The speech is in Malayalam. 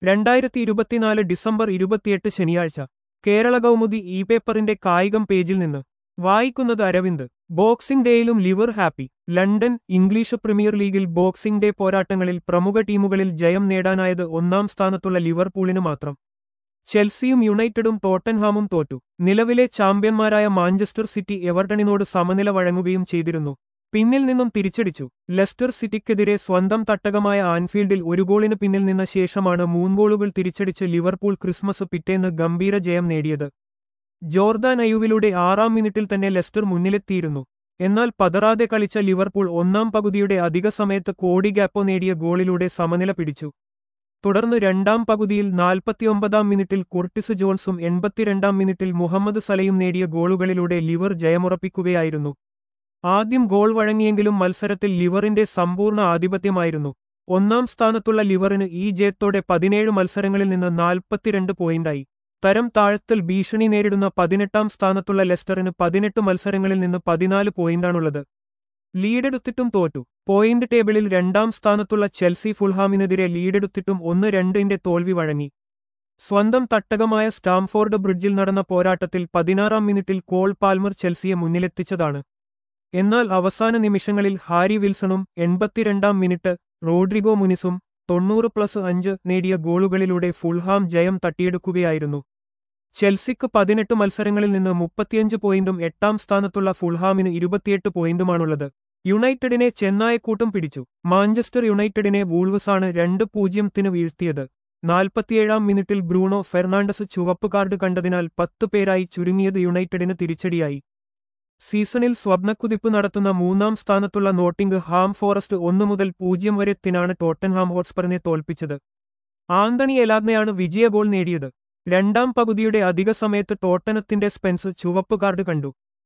രണ്ടായിരത്തി ഇരുപത്തിനാല് ഡിസംബർ ഇരുപത്തിയെട്ട് ശനിയാഴ്ച കേരള കൗമുദി ഇ പേപ്പറിന്റെ കായികം പേജിൽ നിന്ന് വായിക്കുന്നത് അരവിന്ദ് ബോക്സിംഗ് ഡേയിലും ലിവർ ഹാപ്പി ലണ്ടൻ ഇംഗ്ലീഷ് പ്രീമിയർ ലീഗിൽ ബോക്സിംഗ് ഡേ പോരാട്ടങ്ങളിൽ പ്രമുഖ ടീമുകളിൽ ജയം നേടാനായത് ഒന്നാം സ്ഥാനത്തുള്ള ലിവർപൂളിന് മാത്രം ചെൽസിയും യുണൈറ്റഡും ടോട്ടൻഹാമും തോറ്റു നിലവിലെ ചാമ്പ്യന്മാരായ മാഞ്ചസ്റ്റർ സിറ്റി എവർട്ടണിനോട് സമനില വഴങ്ങുകയും ചെയ്തിരുന്നു പിന്നിൽ നിന്നും തിരിച്ചടിച്ചു ലെസ്റ്റർ സിറ്റിക്കെതിരെ സ്വന്തം തട്ടകമായ ആൻഫീൽഡിൽ ഒരു ഗോളിന് പിന്നിൽ നിന്ന ശേഷമാണ് മൂന്ന് ഗോളുകൾ തിരിച്ചടിച്ച് ലിവർപൂൾ ക്രിസ്മസ് പിറ്റേന്ന് ഗംഭീര ജയം നേടിയത് ജോർദാൻ അയുവിലൂടെ ആറാം മിനിറ്റിൽ തന്നെ ലെസ്റ്റർ മുന്നിലെത്തിയിരുന്നു എന്നാൽ പതറാതെ കളിച്ച ലിവർപൂൾ ഒന്നാം പകുതിയുടെ അധിക സമയത്ത് കോടി ഗ്യാപ്പോ നേടിയ ഗോളിലൂടെ സമനില പിടിച്ചു തുടർന്ന് രണ്ടാം പകുതിയിൽ നാൽപ്പത്തിയൊമ്പതാം മിനിറ്റിൽ കുർട്ടിസ് ജോൺസും എൺപത്തിരണ്ടാം മിനിറ്റിൽ മുഹമ്മദ് സലയും നേടിയ ഗോളുകളിലൂടെ ലിവർ ജയമുറപ്പിക്കുകയായിരുന്നു ആദ്യം ഗോൾ വഴങ്ങിയെങ്കിലും മത്സരത്തിൽ ലിവറിന്റെ സമ്പൂർണ്ണ ആധിപത്യമായിരുന്നു ഒന്നാം സ്ഥാനത്തുള്ള ലിവറിന് ഈ ജയത്തോടെ പതിനേഴ് മത്സരങ്ങളിൽ നിന്ന് നാൽപ്പത്തിരണ്ട് പോയിന്റായി തരം താഴ്ത്തൽ ഭീഷണി നേരിടുന്ന പതിനെട്ടാം സ്ഥാനത്തുള്ള ലെസ്റ്ററിന് പതിനെട്ട് മത്സരങ്ങളിൽ നിന്ന് പതിനാല് പോയിന്റാണുള്ളത് ലീഡെടുത്തിട്ടും തോറ്റു പോയിന്റ് ടേബിളിൽ രണ്ടാം സ്ഥാനത്തുള്ള ചെൽസി ഫുൾഹാമിനെതിരെ ലീഡെടുത്തിട്ടും ഒന്ന് രണ്ടിന്റെ തോൽവി വഴങ്ങി സ്വന്തം തട്ടകമായ സ്റ്റാംഫോർഡ് ബ്രിഡ്ജിൽ നടന്ന പോരാട്ടത്തിൽ പതിനാറാം മിനിറ്റിൽ കോൾ പാൽമർ ചെൽസിയെ മുന്നിലെത്തിച്ചതാണ് എന്നാൽ അവസാന നിമിഷങ്ങളിൽ ഹാരി വിൽസണും എൺപത്തിരണ്ടാം മിനിറ്റ് റോഡ്രിഗോ മുനിസും തൊണ്ണൂറ് പ്ലസ് അഞ്ച് നേടിയ ഗോളുകളിലൂടെ ഫുൾഹാം ജയം തട്ടിയെടുക്കുകയായിരുന്നു ചെൽസിക്ക് പതിനെട്ട് മത്സരങ്ങളിൽ നിന്ന് മുപ്പത്തിയഞ്ച് പോയിന്റും എട്ടാം സ്ഥാനത്തുള്ള ഫുൾഹാമിന് ഇരുപത്തിയെട്ട് പോയിന്റുമാണുള്ളത് യുണൈറ്റഡിനെ ചെന്നായക്കൂട്ടം പിടിച്ചു മാഞ്ചസ്റ്റർ യുണൈറ്റഡിനെ വൂൾവസാണ് രണ്ട് പൂജ്യത്തിന് വീഴ്ത്തിയത് നാൽപ്പത്തിയേഴാം മിനിറ്റിൽ ബ്രൂണോ ഫെർണാണ്ടസ് ചുവപ്പ് കാർഡ് കണ്ടതിനാൽ പത്ത് പേരായി ചുരുങ്ങിയത് യുണൈറ്റഡിന് തിരിച്ചടിയായി സീസണിൽ സ്വപ്നക്കുതിപ്പ് നടത്തുന്ന മൂന്നാം സ്ഥാനത്തുള്ള നോട്ടിംഗ് ഹാം ഫോറസ്റ്റ് ഒന്നു മുതൽ പൂജ്യം വരെ തിനാണ് ടോട്ടൻഹാം ഹോട്ട്സ്പറിനെ തോൽപ്പിച്ചത് ആന്തണി എലാഗ്നയാണ് വിജയ ഗോൾ നേടിയത് രണ്ടാം പകുതിയുടെ അധിക സമയത്ത് ടോട്ടനത്തിന്റെ സ്പെൻസ് ചുവപ്പ് കാർഡ് കണ്ടു